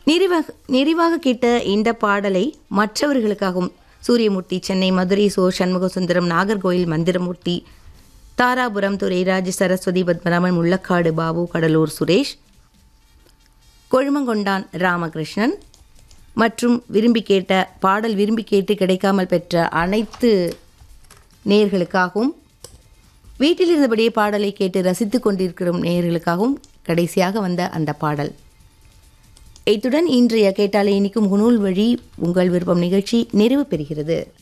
நிறைவாக நிறைவாக கேட்ட இந்த பாடலை மற்றவர்களுக்காகவும் சூரியமூர்த்தி சென்னை மதுரை சோ சண்முகசுந்தரம் நாகர்கோயில் மந்திரமூர்த்தி தாராபுரம் துரைராஜ் சரஸ்வதி பத்மநாபன் முள்ளக்காடு பாபு கடலூர் சுரேஷ் கொழுமங்கொண்டான் ராமகிருஷ்ணன் மற்றும் விரும்பி கேட்ட பாடல் விரும்பி கேட்டு கிடைக்காமல் பெற்ற அனைத்து நேர்களுக்காகவும் வீட்டில் இருந்தபடியே பாடலை கேட்டு ரசித்து கொண்டிருக்கிற நேர்களுக்காகவும் கடைசியாக வந்த அந்த பாடல் இத்துடன் இன்றைய கேட்டாலே இனிக்கும் குணூல் வழி உங்கள் விருப்பம் நிகழ்ச்சி நிறைவு பெறுகிறது